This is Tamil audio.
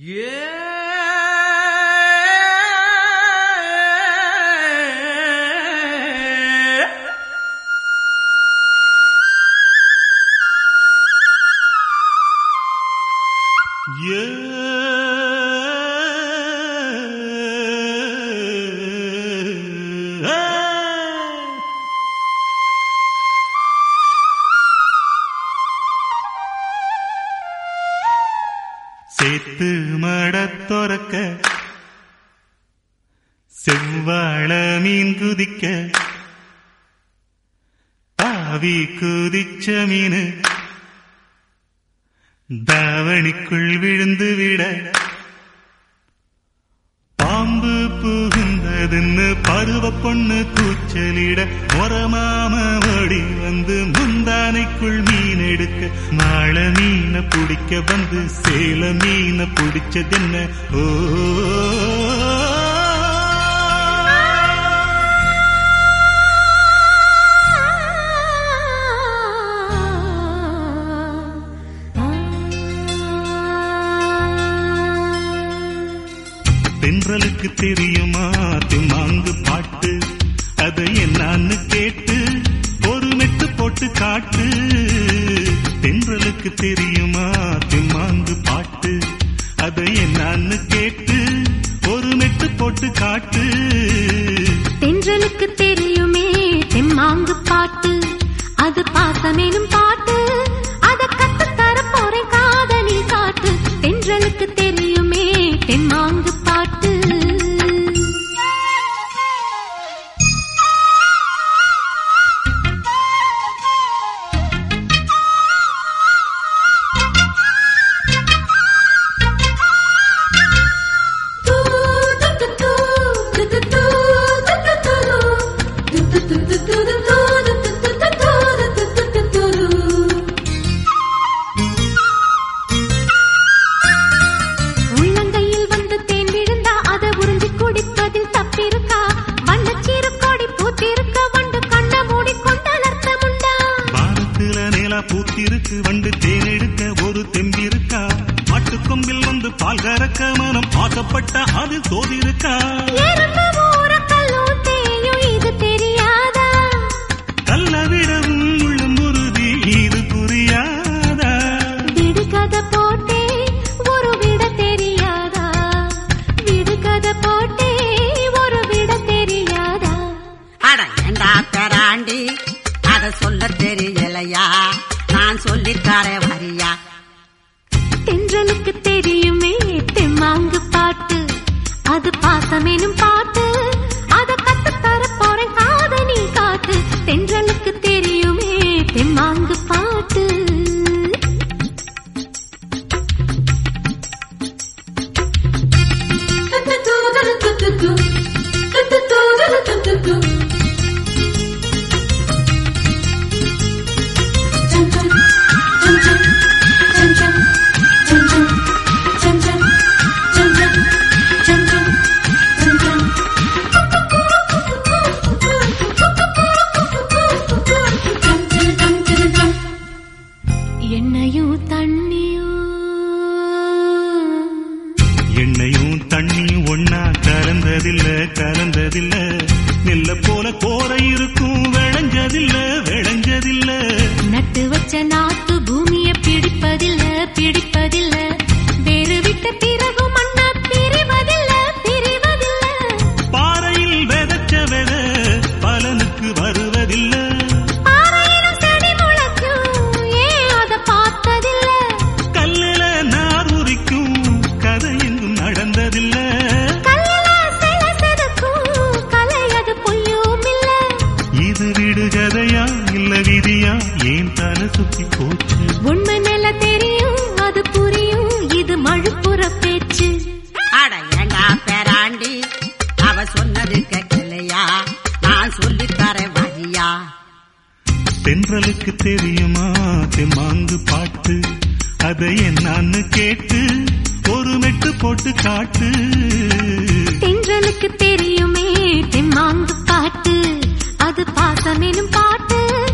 Yeah. Yeah. சேத்து மடத்துறக்க செவ்வாழ மீன் குதிக்க தாவி குதிச்ச மீனு தாவணிக்குள் விழுந்து விட பாம்பு புகுந்ததுன்னு பருவ பொண்ணு கூச்சலிட மொரமாம ஓடி வந்து முந்தானைக்குள் மீன் எடுக்க மாள மீனை பிடிக்க வந்து சேல மீனை பிடிச்சதென்ன ஓ தென்றலுக்கு தெரியுமா திமாங்கு பாட்டு அது என்னான்னு கேட்டு ஒரு மெட்டு போட்டு காட்டு தென்றலுக்கு தெரியுமா திமாங்கு பாட்டு அது என்னான்னு கேட்டு ஒரு மெட்டு போட்டு காட்டு தென்றலுக்கு தெரியுமே தெம்மாங்கு பாட்டு அது பாசமேனும் பாட்டு அத கத்து தர போறேன் காதலி காட்டு தென்றலுக்கு தெரியுமே தெம்மாங்கு பாட்டு உள்ளங்கையில் வந்து தேன் விழுந்தா அதை உறிஞ்சி குடிப்பதில் தப்பிருக்கா வண்ணச்சீரு கொடி பூத்திருக்க வண்டு கண்ண மூடி கொண்டலர்த்தமுண்டா வானத்துல நிலா பூத்திருக்கு வண்டு தேனெடுக்க ஒரு தெம்பிருக்கா மாட்டுக்கொம்பில் வந்து பால் கறக்க மனம் ஆசைப்பட்ட அது சோதிருக்கா எறும்பு ஊரக்கல்லும் தேயும் இது தெரியாதா கல்ல விடவும் உள்ளும் உறுதி இது புரியாதா விடுகதை போட்டே ஒரு விட தெரியாதா விடுகதை போட்டே ஒரு விட தெரியாதா அட ஏண்டா பெறாண்டி அத சொல்ல தெரியலையா நான் சொல்லித்தரேன் வரியா தென்றலுக்கு தெரியுமே தெம்மாங்கு பாட்டு அது பாசமேனும் பாட்டு அத கத்து தர போறேன் காதனி காட்டு தென்றலுக்கு தெரியுமே தெம்மாங்கு பாட்டு எண்ணெயும் தண்ணியும் எண்ணெயும் தண்ணியும் ஒன்னா கலந்ததில்ல கலந்ததில்ல நெல்ல போல கோரை இருக்கும் விளைஞ்சதில்ல விளைஞ்சதில்ல நட்டு வச்ச நாத்து பூமிய பிடிப்பதில்ல பிடிப்பதில்ல வேறு விட்ட பிறகு மண்ண பிரிவதில்ல பிரிவதில்ல பாறையில் விதைச்ச வித பலனுக்கு வருவதில்ல பாறையிலும் செடி முளைக்கும் ஏன் அத பார்த்ததில்ல கல்லுல நார் உரிக்கும் கதை எங்கும் நடந்ததில்ல கல்லுல சில செதுக்கும் கலை அது பொய்யும் இல்ல இது விடுகதையா இல்ல விதியா ஏன் தலை சுத்தி போச்சு உண்மை நில தெரியும் அது புரியும் இது மழுப்புற பேச்சு அட ஏண்டா பெறாண்டி அவ சொன்னது கேட்கலையா நான் சொல்லித்தரேன் வரியா தென்றலுக்கு தெரியுமா தெம்மாங்கு பாட்டு அதை என்னான்னு கேட்டு ஒரு மெட்டு போட்டு காட்டு தென்றலுக்கு தெரியுமே தெம்மாங்கு பாட்டு அது பாசமெனும் பாட்டு